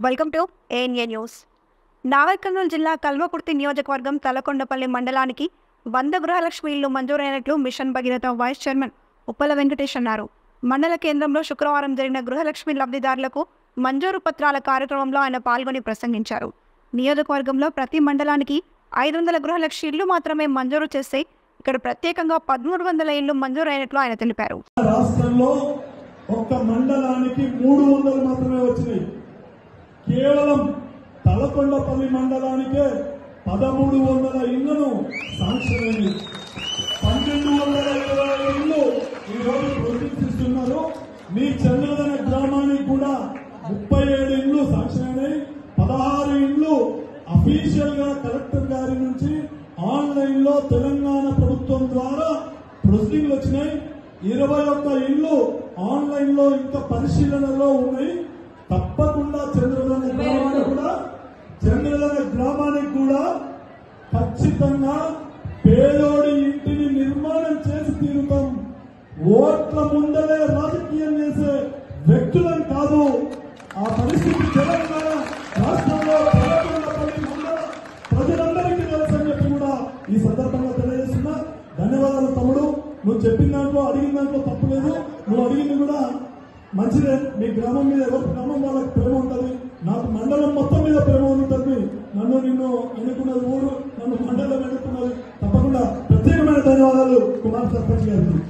welcome to ANA news Nagar Kurnool జిల్లా కల్వకుర్తి నియోజకవర్గం తలకొండపల్లి మండలానికి వంద గృహలక్ష్మి ఇళ్లు మంజూరైనట్లు mission Bhagiratha vice chairman Uppala Venkatesh అన్నారు మండల కేంద్రంలో శుక్రవారం జరిగిన గృహలక్ష్మి లబ్ధిదారులకు మంజూరు పత్రాల కార్యక్రమంలో ఆయన పాల్గొని ప్రసంగించారు నియోజకవర్గంలో ప్రతి మండలానికి ఐదు వందల గృహలక్ష్మి ఇళ్లు మాత్రమే మంజూరు చేస్తే ఇక్కడ ప్రత్యేకంగా పదమూడు వందల ఇళ్లు మంజూరైనట్లు ఆయన తెలిపారు రాష్ట్రంలో ఒక్క మండలానికి మూడు వందలు మాత్రమే వచ్చినాయి కేవలం తలకొండపల్లి మండలానికే పదమూడు వందల ఇళ్లను శాంక్షన్ అయింది పన్నెండు వందల ఇరవై ఇళ్లు ఈ రోజు ప్రవర్తిస్తున్నారు మీ చంద్రదన గ్రామానికి కూడా ముప్పై ఏడు ఇళ్లు శాంక్షన్ అయినాయి పదహారు ఇళ్లు అఫీషియల్ గా కలెక్టర్ గారి నుంచి ఆన్లైన్ లో తెలంగాణ ప్రభుత్వం ద్వారా ప్రొసీడింగ్లు వచ్చినాయి ఇరవై ఒక్క ఇళ్లు ఆన్లైన్ లో ఇంకా పరిశీలనలో ఉన్నాయి తప్పకుండా చంద్రదన గ్రామానికి కూడా చంద్రదన గ్రామానికి కూడా ఖచ్చితంగా పేదోడి ఇంటిని నిర్మాణం చేసి తీరుతాం ఓట్ల ముందరే రాజకీయం చేసే వ్యక్తులం కాదు ఆ పరిస్థితి తెలంగాణ రాష్ట్రంలో పదకొండపల్లి మండల ప్రజలందరికీ తెలుసని చెప్పి కూడా ఈ సందర్భంగా తెలియజేస్తున్నా ధన్యవాదాలు తమ్ముడు నువ్వు చెప్పిన దాంట్లో అడిగిన దాంట్లో తప్పు లేదు నువ్వు అడిగింది కూడా మంచిదే మీ గ్రామం మీద ఎవరి గ్రామం వాళ్ళకి ప్రేమ ఉంటుంది నాకు మండలం మొత్తం మీద ప్రేమ ఉంటుంది నన్ను నిన్ను ఎన్నుకున్నది ఊరు నన్ను మండలం ఎన్నుకున్నది తప్పకుండా ప్రత్యేకమైన ధన్యవాదాలు కుమార్ సర్పంచ్ గారికి